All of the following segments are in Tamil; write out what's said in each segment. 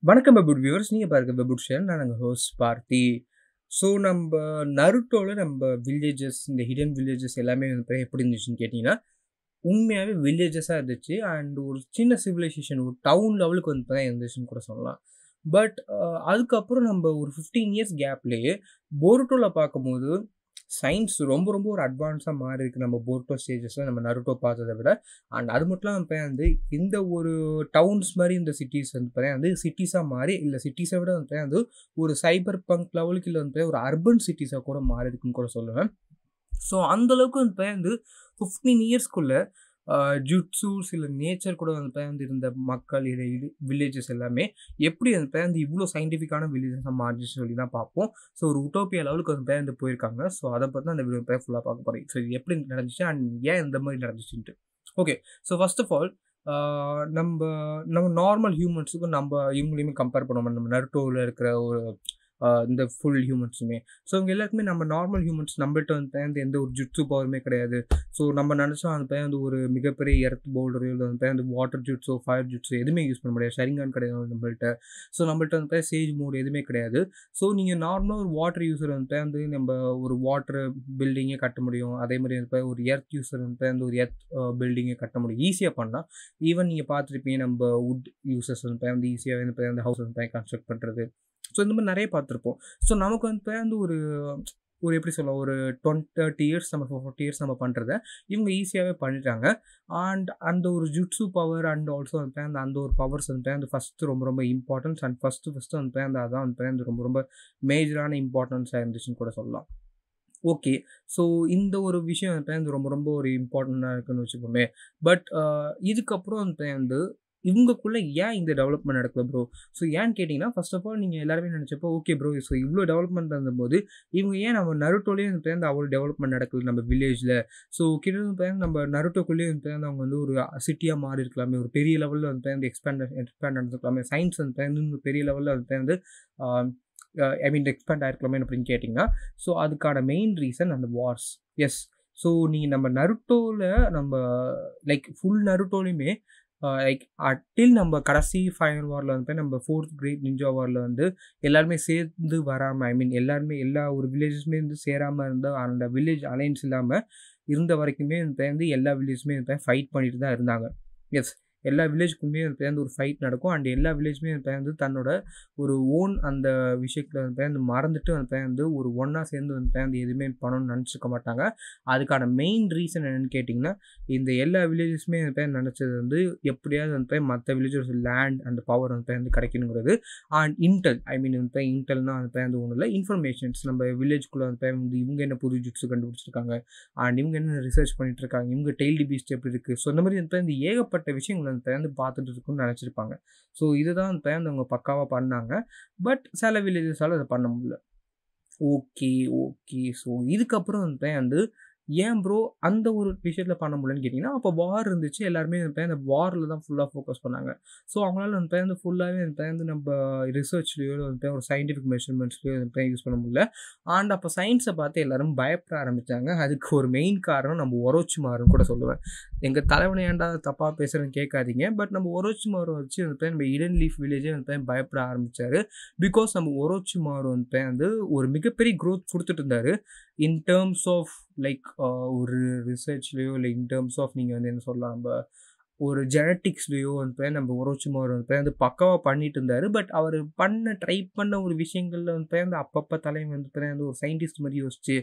வணக்கம் வெபுட் வியூவர்ஸ் நீங்கள் பாருங்க வெபுட் ஷேர் நான் நாங்கள் ஹோஸ்ட் பார்த்தி ஸோ நம்ம நருட்டோவில் நம்ம வில்லேஜஸ் இந்த ஹிடன் வில்லேஜஸ் எல்லாமே வந்து எப்படி இருந்துச்சுன்னு கேட்டிங்கன்னா உண்மையாகவே வில்லேஜஸாக இருந்துச்சு அண்ட் ஒரு சின்ன சிவிலைசேஷன் ஒரு டவுன் லெவலுக்கு வந்து தான் இருந்துச்சுன்னு கூட சொல்லலாம் பட் அதுக்கப்புறம் நம்ம ஒரு ஃபிஃப்டீன் இயர்ஸ் கேப்லேயே போருட்டோவில் பார்க்கும்போது சயின்ஸ் ரொம்ப ரொம்ப ஒரு அட்வான்ஸாக மாறி இருக்கு நம்ம போர்ட்டோ ஸ்டேஜஸில் நம்ம நருட்டோ பார்த்ததை விட அண்ட் அது மட்டும் இல்லாமல் இப்போ வந்து இந்த ஒரு டவுன்ஸ் மாதிரி இந்த சிட்டிஸ் வந்து பார்த்தீங்கன்னா வந்து சிட்டிஸாக மாறி இல்லை சிட்டிஸை விட வந்து வந்து ஒரு சைபர் பங்க் லெவலுக்கு இல்லை வந்து ஒரு அர்பன் சிட்டிஸாக கூட மாறி இருக்குன்னு கூட சொல்லுவேன் ஸோ அந்தளவுக்கு வந்து வந்து ஃபிஃப்டீன் இயர்ஸ்க்குள்ளே ஜுட்ஸூஸ் இல்லை நேச்சர் கூட வந்து வந்து இருந்த மக்கள் இல்லை இது வில்லேஜஸ் எல்லாமே எப்படி வந்து வந்து இவ்வளோ சயின்டிஃபிக்கான வில்லேஜஸாக மாறிச்சு சொல்லி தான் பார்ப்போம் ஸோ ஒரு உட்டோப்பியா லெவலுக்கு வந்து வந்து போயிருக்காங்க ஸோ அதை பற்றி தான் அந்த வீடியோ பேர் ஃபுல்லாக பார்க்க போகிறேன் ஸோ இது எப்படி நடந்துச்சு அண்ட் ஏன் இந்த மாதிரி நடந்துச்சுன்ட்டு okay so first of all நம்ம நம்ம நார்மல் ஹியூமன்ஸுக்கும் நம்ம இவங்களையுமே கம்பேர் பண்ணுவோம் நம்ம நருட்டோவில் இருக்கிற ஒரு இந்த ஃபுல் ஹியூமன்ஸுமே ஸோ இவங்க எல்லாருக்குமே நம்ம நார்மல் ஹியூமன்ஸ் நம்மள்ட்ட வந்து வந்து எந்த ஒரு ஜுட்ஸு பவருமே கிடையாது ஸோ நம்ம நினச்சோம் அந்த பையன் வந்து ஒரு மிகப்பெரிய எர்த் பவுல்டரோ இல்லை வந்து அந்த வாட்டர் ஜுட்ஸோ ஃபயர் ஜுட்ஸோ எதுவுமே யூஸ் பண்ண முடியாது ஷரிங்கான் கிடையாது நம்மள்ட்ட ஸோ நம்மள்ட்ட வந்து சேஜ் மோட் எதுவுமே கிடையாது ஸோ நீங்கள் நார்மலாக ஒரு வாட்டர் யூஸர் வந்து வந்து நம்ம ஒரு வாட்டர் பில்டிங்கே கட்ட முடியும் அதே மாதிரி வந்து ஒரு எர்த் யூஸர் வந்து வந்து ஒரு எர்த் பில்டிங்கை கட்ட முடியும் ஈஸியாக பண்ணலாம் ஈவன் நீங்கள் பார்த்துருப்பீங்க நம்ம வுட் யூசர்ஸ் வந்து வந்து ஈஸியாக வந்து அந்த ஹவுஸ் வந்து கன்ஸ்ட்ரக்ட் பண்ணுறது ஸோ இந்த மாதிரி நிறைய பார்த்துருப்போம் ஸோ நமக்கு வந்து வந்து ஒரு ஒரு எப்படி சொல்ல ஒரு டுவெண்ட் தேர்ட்டி இயர்ஸ் நம்ம ஃபார்ட்டி இயர்ஸ் நம்ம பண்ணுறத இவங்க ஈஸியாகவே பண்ணிட்டாங்க அண்ட் அந்த ஒரு ஜுட்ஸு பவர் அண்ட் ஆல்சோ வந்து அந்த அந்த ஒரு பவர்ஸ் வந்து அந்த ஃபஸ்ட்டு ரொம்ப ரொம்ப இம்பார்ட்டன்ஸ் அண்ட் ஃபஸ்ட்டு ஃபஸ்ட்டு வந்து அந்த அதான் வந்து அந்த ரொம்ப ரொம்ப மேஜரான இம்பார்ட்டன்ஸாக இருந்துச்சுன்னு கூட சொல்லலாம் ஓகே ஸோ இந்த ஒரு விஷயம் வந்து ரொம்ப ரொம்ப ஒரு இம்பார்ட்டண்ட்டாக இருக்குன்னு வச்சுப்போமே பட் இதுக்கப்புறம் வந்து இவங்கக்குள்ளே ஏன் இந்த டெவலப்மெண்ட் நடக்கல ப்ரோ ஸோ ஏன்னு கேட்டிங்கன்னா ஃபர்ஸ்ட் ஆஃப் ஆல் நீங்கள் எல்லாருமே நினச்சப்போ ஓகே ப்ரோ ஸோ இவ்வளோ டெவலப்மெண்ட் இருந்தபோது இவங்க ஏன் நம்ம நருட்டோலேயே வந்து பேருந்து அவ்வளோ டெவலப்மெண்ட் நடக்குது நம்ம வில்லேஜில் ஸோ கிட்டத்தட்ட பேருந்து நம்ம நருட்டோக்குள்ளேயே வந்து பேருந்து அவங்க வந்து ஒரு சிட்டியாக மாறி இருக்கலாமே ஒரு பெரிய லெவலில் வந்து பேருந்து எக்ஸ்பேண்ட் எக்ஸ்பேண்ட் நடந்துருக்கலாமே சயின்ஸ் வந்து பேருந்து பெரிய லெவலில் வந்து பேருந்து ஐ மீன் எக்ஸ்பேண்ட் ஆயிருக்கலாமே அப்படின்னு கேட்டிங்கன்னா ஸோ அதுக்கான மெயின் ரீசன் அந்த வார்ஸ் எஸ் ஸோ நீங்கள் நம்ம நருட்டோவில் நம்ம லைக் ஃபுல் நருட்டோலையுமே லைக் அட்டில் நம்ம கடைசி ஃபைனல் வாரில் வந்து நம்ம ஃபோர்த் கிரேட் நிஞ்சா வாரில் வந்து எல்லாருமே சேர்ந்து வராமல் ஐ மீன் எல்லாருமே எல்லா ஒரு வில்லேஜஸுமே வந்து சேராமல் இருந்தால் அந்த வில்லேஜ் அலைன்ஸ் இல்லாமல் இருந்த வரைக்குமே வந்து எல்லா வில்லேஜுமே ஃபைட் பண்ணிட்டு தான் இருந்தாங்க எஸ் எல்லா வில்லேஜ்க்குமே வந்து ஒரு ஃபைட் நடக்கும் அண்ட் எல்லா வில்லேஜுமே வந்து தன்னோட ஒரு ஓன் அந்த விஷயத்தில் வந்து மறந்துட்டு வந்து ஒரு ஒன்றா சேர்ந்து வந்து எதுவுமே பண்ணணும்னு நினச்சிக்க மாட்டாங்க அதுக்கான மெயின் ரீசன் என்னென்னு கேட்டிங்கன்னா இந்த எல்லா வில்லேஜஸுமே வந்து நினச்சது வந்து எப்படியாவது வந்து மற்ற வில்லேஜஸ் லேண்ட் அந்த பவர் வந்து வந்து கிடைக்கணுங்கிறது அண்ட் இன்டெல் ஐ மீன் வந்து இன்டெல்னா வந்து வந்து ஒன்றும் இல்லை இன்ஃபர்மேஷன்ஸ் நம்ம வில்லேஜ்குள்ளே வந்து வந்து இவங்க என்ன புது ஜுட்ஸு கண்டுபிடிச்சிருக்காங்க அண்ட் இவங்க என்ன ரிசர்ச் பண்ணிட்டு இருக்காங்க இவங்க டெய்லி பீஸ்ட் எப்படி இருக்குது ஸோ இந்த மாதிரி வந்து இந்த ஏகப்பட்ட விஷயங்கள் வந்து பார்த்துட்டு இருக்குன்னு நினச்சிருப்பாங்க ஸோ இதுதான் வந்து அவங்க பக்காவாக பண்ணாங்க பட் சில வில்லேஜஸால் அதை பண்ண முடியல ஓகே ஓகே ஸோ இதுக்கப்புறம் வந்து வந்து ஏன் ப்ரோ அந்த ஒரு விஷயத்தில் பண்ண முடியலன்னு கேட்டிங்கன்னா அப்போ வார் இருந்துச்சு எல்லாருமே வந்து அந்த வாரில் தான் ஃபுல்லாக ஃபோக்கஸ் பண்ணாங்க ஸோ அவங்களால வந்து வந்து ஃபுல்லாகவே வந்து நம்ம ரிசர்ச்லேயோ வந்து ஒரு சயின்டிஃபிக் மெஷர்மெண்ட்ஸ்லையோ வந்து யூஸ் பண்ண முடியல அண்ட் அப்போ சயின்ஸை பார்த்து எல்லாரும் பயப்பட ஆரம்பித்தாங்க அதுக்கு ஒரு மெயின் காரணம் நம்ம ஒரோச்சி மாறுன்னு கூட சொல்லுவேன் எங்கள் தலைவனை ஏன்டா தப்பாக பேசுகிறேன்னு கேட்காதீங்க பட் நம்ம ஒரோச்சி மாறு வச்சு வந்து நம்ம இடன் லீஃப் வில்லேஜே வந்து பயப்பட ஆரம்பித்தார் பிகாஸ் நம்ம ஒரோச்சி மாறு வந்து வந்து ஒரு மிகப்பெரிய க்ரோத் கொடுத்துட்டு இருந்தார் இன் டேர்ம்ஸ் ஆஃப் லைக் ஒரு ரிசர்ச்லேயோ இல்லை இன் டேர்ம்ஸ் ஆஃப் நீங்கள் வந்து என்ன சொல்லலாம் நம்ம ஒரு ஜெனட்டிக்ஸ்லேயோ வந்து நம்ம உரோச்சிமார் வந்து வந்து பக்காவாக பண்ணிட்டு இருந்தார் பட் அவர் பண்ண ட்ரை பண்ண ஒரு விஷயங்களில் வந்து வந்து அப்பப்போ தலைமை வந்து வந்து ஒரு சயின்டிஸ்ட் மாதிரி யோசிச்சு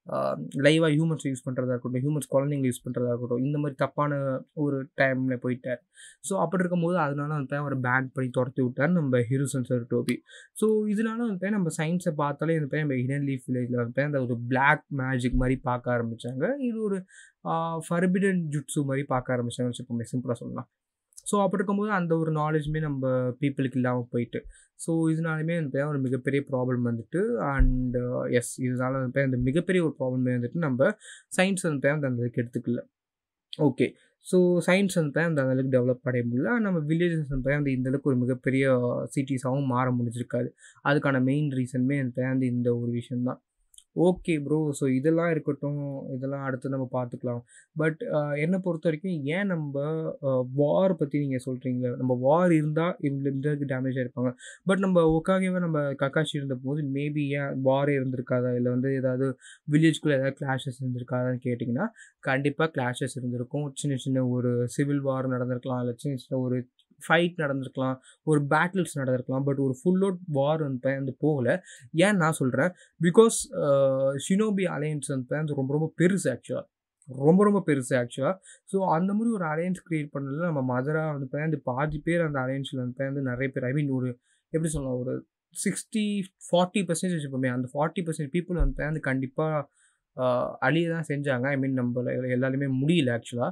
லைவாக ஹியூமன்ஸ் யூஸ் பண்ணுறதா இருக்கட்டும் ஹியூமன்ஸ் குழந்தைங்க யூஸ் பண்ணுறதா இருக்கட்டும் இந்த மாதிரி தப்பான ஒரு டைமில் போயிட்டார் ஸோ அப்படி இருக்கும்போது அதனால வந்து அவர் பேன் பண்ணி துரத்தி விட்டார் நம்ம ஹிருசன் சார் டோபி ஸோ இதனால வந்து நம்ம சயின்ஸை பார்த்தாலே இந்த நம்ம ஹிடன் லீஃப் வில்லேஜில் வந்து அந்த ஒரு பிளாக் மேஜிக் மாதிரி பார்க்க ஆரம்பித்தாங்க இது ஒரு ஃபர்பிடன் ஜுட்ஸு மாதிரி பார்க்க ஆரம்பித்தாங்க வச்சுப்போமே சிம்பிளாக சொல்லலாம் ஸோ அப்படி இருக்கும்போது அந்த ஒரு நாலேஜுமே நம்ம பீப்புளுக்கு இல்லாமல் போயிட்டு ஸோ இதனாலுமே வந்து ஒரு மிகப்பெரிய ப்ராப்ளம் வந்துட்டு அண்ட் எஸ் இதனால வந்து அந்த மிகப்பெரிய ஒரு ப்ராப்ளமே வந்துட்டு நம்ம சயின்ஸ் வந்து அந்த அளவுக்கு எடுத்துக்கல ஓகே ஸோ சயின்ஸ் வந்து அந்த அளவுக்கு டெவலப் அடைய முடியல நம்ம வில்லேஜஸ் வந்து அந்த இந்த அளவுக்கு ஒரு மிகப்பெரிய சிட்டிஸாகவும் மாற முடிஞ்சிருக்காது அதுக்கான மெயின் ரீசனுமே வந்து இந்த ஒரு விஷயந்தான் ஓகே ப்ரோ ஸோ இதெல்லாம் இருக்கட்டும் இதெல்லாம் அடுத்து நம்ம பார்த்துக்கலாம் பட் என்னை பொறுத்த வரைக்கும் ஏன் நம்ம வார் பற்றி நீங்கள் சொல்கிறீங்களே நம்ம வார் இருந்தால் இவங்க இந்த டேமேஜ் ஆயிருப்பாங்க பட் நம்ம ஒக்காகவே நம்ம கக்காஷி இருந்த போது மேபி ஏன் வாரே இருந்திருக்காதா இல்லை வந்து ஏதாவது வில்லேஜ்குள்ளே ஏதாவது கிளாஷஸ் இருந்திருக்காதான்னு கேட்டிங்கன்னா கண்டிப்பாக கிளாஷஸ் இருந்திருக்கும் சின்ன சின்ன ஒரு சிவில் வார் நடந்திருக்கலாம் இல்லை சின்ன சின்ன ஒரு ஃபைட் நடந்திருக்கலாம் ஒரு பேட்டில்ஸ் நடந்திருக்கலாம் பட் ஒரு ஃபுல் அவுட் வார் வந்து வந்து போகலை ஏன் நான் சொல்கிறேன் பிகாஸ் ஷினோபி அலையன்ஸ் வந்து ரொம்ப ரொம்ப பெருசு ஆக்சுவலாக ரொம்ப ரொம்ப பெருசு ஆக்சுவலாக ஸோ அந்த மாதிரி ஒரு அலையன்ஸ் க்ரியேட் பண்ணதில் நம்ம மதரா வந்து அந்த பாதி பேர் அந்த அலையன்ஸில் வந்து வந்து நிறைய பேர் ஐ மீன் ஒரு எப்படி சொல்லலாம் ஒரு சிக்ஸ்டி ஃபார்ட்டி பர்சன்டேஜ் வச்சுப்போமே அந்த ஃபார்ட்டி பர்சன்ட் பீப்புள் வந்து வந்து கண்டிப்பாக அழிய தான் செஞ்சாங்க ஐ மீன் நம்ம எல்லாருமே முடியல ஆக்சுவலாக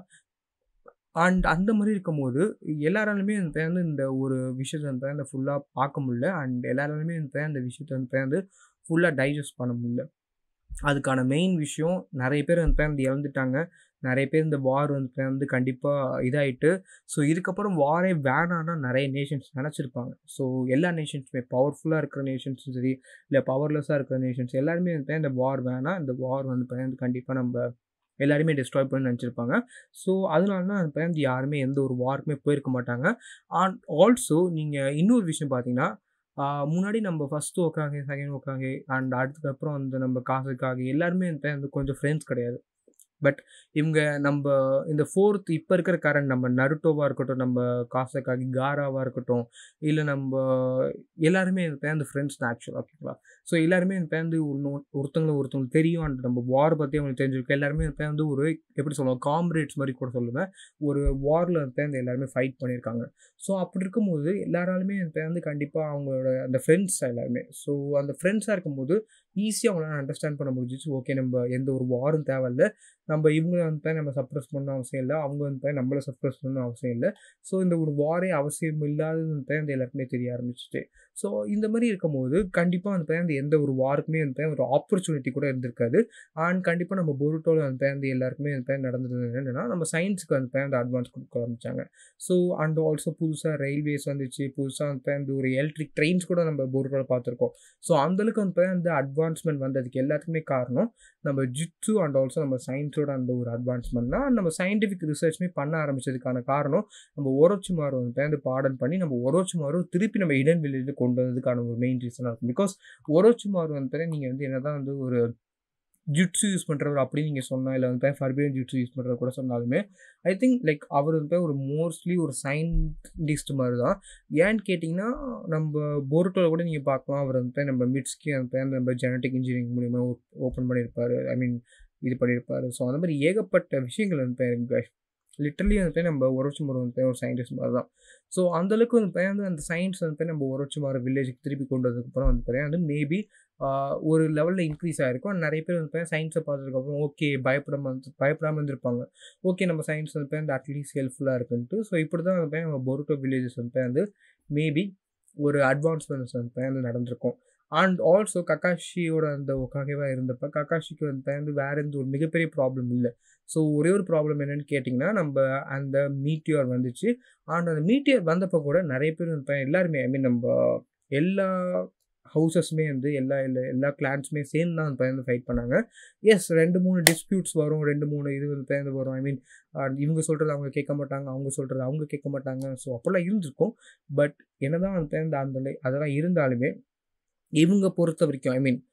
அண்ட் அந்த மாதிரி இருக்கும்போது எல்லாராலுமே வந்து வந்து இந்த ஒரு விஷயத்தை வந்து அந்த ஃபுல்லாக பார்க்க முடியல அண்ட் எல்லாராலுமே வந்து அந்த விஷயத்தை வந்து வந்து ஃபுல்லாக டைஜஸ்ட் பண்ண முடியல அதுக்கான மெயின் விஷயம் நிறைய பேர் வந்து வந்து இறந்துட்டாங்க நிறைய பேர் இந்த வார் வந்து வந்து கண்டிப்பாக இதாகிட்டு ஸோ இதுக்கப்புறம் வாரே வேணான்னா நிறைய நேஷன்ஸ் நினச்சிருப்பாங்க ஸோ எல்லா நேஷன்ஸுமே பவர்ஃபுல்லாக இருக்கிற நேஷன்ஸும் சரி இல்லை பவர்லெஸ்ஸாக இருக்கிற நேஷன்ஸ் எல்லாருமே வந்து இந்த வார் வேணாம் இந்த வார் வந்து வந்து கண்டிப்பாக நம்ம எல்லாருமே டிஸ்ட்ராய் பண்ணி நினச்சிருப்பாங்க ஸோ அதனால தான் அது வந்து யாருமே எந்த ஒரு வார்க்குமே போயிருக்க மாட்டாங்க அண்ட் ஆல்சோ நீங்கள் இன்னொரு விஷயம் பார்த்தீங்கன்னா முன்னாடி நம்ம ஃபஸ்ட்டு உட்காங்க செகண்ட் உட்காங்க அண்ட் அதுக்கப்புறம் வந்து நம்ம காசுக்காக எல்லாருமே வந்து கொஞ்சம் ஃப்ரெண்ட்ஸ் கிடையாது பட் இவங்க நம்ம இந்த ஃபோர்த் இப்போ இருக்கிற கரண்ட் நம்ம நருட்டோவாக இருக்கட்டும் நம்ம காசக்காகி காராவாக இருக்கட்டும் இல்லை நம்ம எல்லாருமே இந்த பேருந்து ஃப்ரெண்ட்ஸ் தான் ஆக்சுவலாக ஓகேங்களா ஸோ எல்லாருமே இந்த பேருந்து ஒருத்தவங்களை ஒருத்தவங்களுக்கு தெரியும் அண்ட் நம்ம வார் பற்றி அவங்களுக்கு தெரிஞ்சிருக்கு எல்லாருமே இந்த பேருந்து ஒரு எப்படி சொல்லுவோம் காம்ரேட்ஸ் மாதிரி கூட சொல்லுவேன் ஒரு வாரில் இந்த பேருந்து எல்லாருமே ஃபைட் பண்ணியிருக்காங்க ஸோ அப்படி இருக்கும்போது எல்லாராலுமே இந்த பேருந்து கண்டிப்பாக அவங்களோட அந்த ஃப்ரெண்ட்ஸ் எல்லாருமே ஸோ அந்த ஃப்ரெண்ட்ஸாக இருக்கும்போது ஈஸியாக அவங்களால அண்டர்ஸ்டாண்ட் பண்ண முடிஞ்சிச்சு ஓகே நம்ம எந்த ஒரு வாரும் தேவையில்ல நம்ம இவங்க வந்து நம்ம சப்ரஸ் பண்ண அவசியம் இல்லை அவங்க வந்து நம்மளை சப்ரஸ் பண்ண அவசியம் இல்லை ஸோ இந்த ஒரு வாரே அவசியம் இல்லாதது வந்து எல்லாருக்குமே தெரிய ஆரம்பிச்சிச்சு ஸோ இந்த மாதிரி இருக்கும்போது கண்டிப்பாக வந்து அந்த எந்த ஒரு வாருக்குமே வந்து ஒரு ஆப்பர்ச்சுனிட்டி கூட இருந்திருக்காது அண்ட் கண்டிப்பாக நம்ம பொருட்டோவில் வந்து அந்த எல்லாருக்குமே வந்து நடந்தது என்னென்னா நம்ம சயின்ஸுக்கு வந்து அந்த அட்வான்ஸ் கொடுக்க ஆரம்பித்தாங்க ஸோ அண்ட் ஆல்சோ புதுசாக ரயில்வேஸ் வந்துச்சு புதுசாக வந்து அந்த ஒரு எலக்ட்ரிக் ட்ரெயின்ஸ் கூட நம்ம பொருட்டோவில் பார்த்துருக்கோம் ஸோ அந்தளவுக்கு வந்து அந்த அட்வான்ஸ்மெண்ட் வந்ததுக்கு எல்லாத்துக்குமே காரணம் நம்ம ஜிட்ஸு அண்ட் ஆல்சோ நம்ம சயின்ஸோட அந்த ஒரு அட்வான்ஸ்மெண்ட் தான் நம்ம சயின்டிஃபிக் ரிசர்ச்மே பண்ண ஆரம்பிச்சதுக்கான காரணம் நம்ம ஒரோச்சுமாரு வந்து வந்து பாடன் பண்ணி நம்ம ஒரோச்சுமாரு திருப்பி நம்ம இடன் வில்லேஜில் கொண்டு வந்ததுக்கான ஒரு மெயின் ரீசனாக இருக்கும் பிகாஸ் ஒரோச்சுமாரு வந்து நீங்கள் வந்து என்ன தான் வந்து ஒரு ஜுட்ஸு யூஸ் பண்ணுறவர் அப்படி நீங்கள் சொன்னால் இல்லை வந்து ஃபர்பியன் ஜுட்ஸு யூஸ் பண்ணுறவர் கூட சொன்னாலுமே ஐ திங்க் லைக் அவர் வந்து ஒரு மோஸ்ட்லி ஒரு சயின்டிஸ்ட் மாதிரி தான் ஏன்னு கேட்டிங்கன்னா நம்ம போர்ட்டோவில் கூட நீங்கள் பார்க்கலாம் அவர் வந்து நம்ம மிட்ஸ்கி வந்து நம்ம ஜெனட்டிக் இன்ஜினியரிங் மூலியமாக ஓப்பன் பண்ணியிருப்பார் ஐ மீன் இது பண்ணியிருப்பார் ஸோ அந்த மாதிரி ஏகப்பட்ட விஷயங்கள் வந்து லிட்டரலி வந்து நம்ம உரச்சி மரம் வந்து ஒரு சயின்டிஸ்ட் மாதிரி தான் ஸோ அந்தளவுக்கு வந்து வந்து அந்த சயின்ஸ் வந்து நம்ம உரச்சி மரம் வில்லேஜுக்கு திருப்பி கொண்டு வந்ததுக்கப்புறம் வந்து பார்த்தீங்கன்னா வந்து மேபி ஒரு லெவலில் இன்க்ரீஸ் ஆகிருக்கும் நிறைய பேர் வந்து சயின்ஸை பார்த்ததுக்கப்புறம் ஓகே பயப்படாம வந்து பயப்படாமல் இருந்திருப்பாங்க ஓகே நம்ம சயின்ஸ் வந்து அந்த அட்லீஸ்ட் ஹெல்ப்ஃபுல்லாக இருக்குன்ட்டு ஸோ இப்படி தான் வந்து நம்ம பொருட்டோ வில்லேஜஸ் வந்து வந்து மேபி ஒரு அட்வான்ஸ்மெண்ட்ஸ் வந்து வந்து நடந்திருக்கும் அண்ட் ஆல்சோ கக்காஷியோட அந்த ஒக்காகவாக இருந்தப்போ கக்காஷிக்கு வந்து வந்து வேறு எந்த ஒரு மிகப்பெரிய ப்ராப்ளம் இல்லை ஸோ ஒரே ஒரு ப்ராப்ளம் என்னென்னு கேட்டிங்கன்னா நம்ம அந்த மீட்டியர் வந்துச்சு அண்ட் அந்த மீட்டியர் வந்தப்போ கூட நிறைய பேர் வந்து எல்லாருமே ஐ மீன் நம்ம எல்லா ஹவுசஸ்மே வந்து எல்லா எல்லா எல்லா கிளான்ஸுமே சேர்ந்து தான் வந்து ஃபைட் பண்ணாங்க எஸ் ரெண்டு மூணு டிஸ்பியூட்ஸ் வரும் ரெண்டு மூணு இது வந்து பேர்ந்து வரும் ஐ மீன் இவங்க சொல்கிறது அவங்க கேட்க மாட்டாங்க அவங்க சொல்கிறது அவங்க கேட்க மாட்டாங்க ஸோ அப்போல்லாம் இருந்திருக்கும் பட் என்ன தான் வந்து பேர்ந்து அந்த அதெல்லாம் இருந்தாலுமே இவங்க பொறுத்த வரைக்கும் ஐ மீன்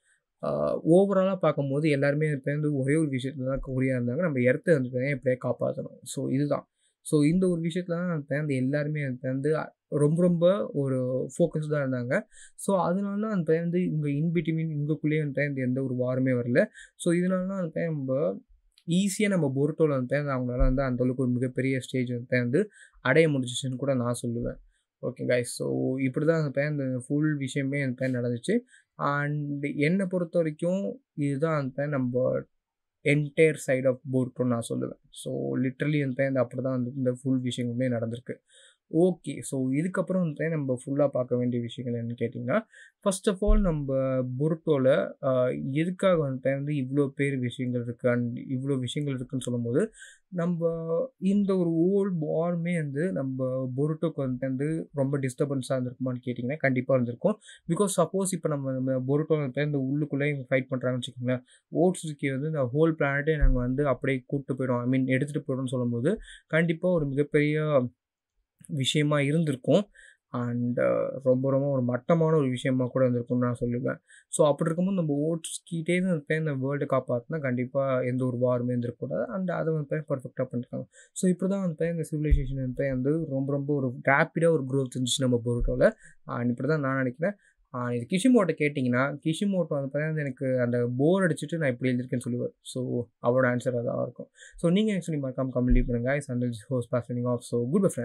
ஓவராலாக பார்க்கும்போது எல்லாருமே வந்து ஒரே ஒரு விஷயத்துல தான் குறியாக இருந்தாங்க நம்ம இடத்த வந்து எப்படியே காப்பாற்றணும் ஸோ இதுதான் ஸோ இந்த ஒரு விஷயத்துல தான் அந்த எல்லாருமே வந்து ரொம்ப ரொம்ப ஒரு ஃபோக்கஸ்டாக இருந்தாங்க ஸோ அதனால தான் அந்த வந்து இங்கே இன்பிட்வீன் இங்கக்குள்ளேயே வந்து எந்த ஒரு வாரமே வரல ஸோ இதனால தான் அந்த நம்ம ஈஸியாக நம்ம பொருட்டோவில் வந்து அவங்களால வந்து அந்தளவுக்கு ஒரு மிகப்பெரிய ஸ்டேஜ் வந்து வந்து அடைய முடிஞ்சிச்சுன்னு கூட நான் சொல்லுவேன் ஓகே கைஸ் ஸோ இப்படி தான் அந்த இந்த ஃபுல் விஷயமே அந்த பேன் நடந்துச்சு அண்ட் என்னை பொறுத்த வரைக்கும் இதுதான் அந்த நம்ம என்டையர் சைட் ஆஃப் போர்ட்டோன்னு நான் சொல்லுவேன் ஸோ லிட்ரலி அந்த இந்த அப்படி தான் வந்து இந்த ஃபுல் விஷயங்களுமே நடந்திருக்கு ஓகே ஸோ இதுக்கப்புறம் வந்து நம்ம ஃபுல்லாக பார்க்க வேண்டிய விஷயங்கள் என்னன்னு கேட்டிங்கன்னா ஃபர்ஸ்ட் ஆஃப் ஆல் நம்ம பொருட்டோவில் எதுக்காக வந்துட்டு வந்து இவ்வளோ பேர் விஷயங்கள் இருக்குது அண்ட் இவ்வளோ விஷயங்கள் இருக்குன்னு சொல்லும்போது நம்ம இந்த ஒரு ஓல் வார்மே வந்து நம்ம பொருட்டோக்கு வந்துட்டு வந்து ரொம்ப டிஸ்டர்பன்ஸாக இருந்திருக்குமான்னு கேட்டிங்கன்னா கண்டிப்பாக இருந்திருக்கும் பிகாஸ் சப்போஸ் இப்போ நம்ம நம்ம பொருட்டோ வந்துட்டு இந்த உள்ளுக்குள்ளே இவங்க ஃபைட் பண்ணுறாங்கன்னு வச்சுக்கோங்களேன் ஓட்ஸுக்கு வந்து இந்த ஹோல் பிளானட்டே நாங்கள் வந்து அப்படியே கூப்பிட்டு போயிடும் ஐ மீன் எடுத்துகிட்டு போயிடும்னு சொல்லும்போது கண்டிப்பாக ஒரு மிகப்பெரிய விஷயமா இருந்திருக்கும் அண்ட் ரொம்ப ரொம்ப ஒரு மட்டமான ஒரு விஷயமா கூட இருந்திருக்கும்னு நான் சொல்லுவேன் ஸோ அப்படி இருக்கும்போது நம்ம ஓட்ஸ்கிட்டே வந்து இந்த வேர்ல்டு காப்பாற்றினா கண்டிப்பாக எந்த ஒரு வாருமே இருந்திருக்கூடாது அண்ட் அதை வந்து பர்ஃபெக்டாக பண்ணிருக்காங்க ஸோ இப்படி தான் வந்து இந்த சிவிலைசேஷன் வந்து வந்து ரொம்ப ரொம்ப ஒரு ரேப்பிடாக ஒரு க்ரோத் இருந்துச்சு நம்ம பொருட்டோவில் அண்ட் இப்படி தான் நான் நினைக்கிறேன் இது கிஷிமோட்டை கேட்டிங்கன்னா கிஷிமோட்டோ வந்து பார்த்தீங்கன்னா எனக்கு அந்த போர் அடிச்சுட்டு நான் இப்படி எழுதிருக்கேன்னு சொல்லுவார் ஸோ அவரோட ஆன்சர் அதான் இருக்கும் ஸோ நீங்கள் ஆக்சுவலி மறக்காம கமெண்ட் பண்ணுங்கள் ஐ சண்டல் ஹோஸ் பாஸ் ஆஃப் ஸோ குட் பை ஃப்ரெண்ட்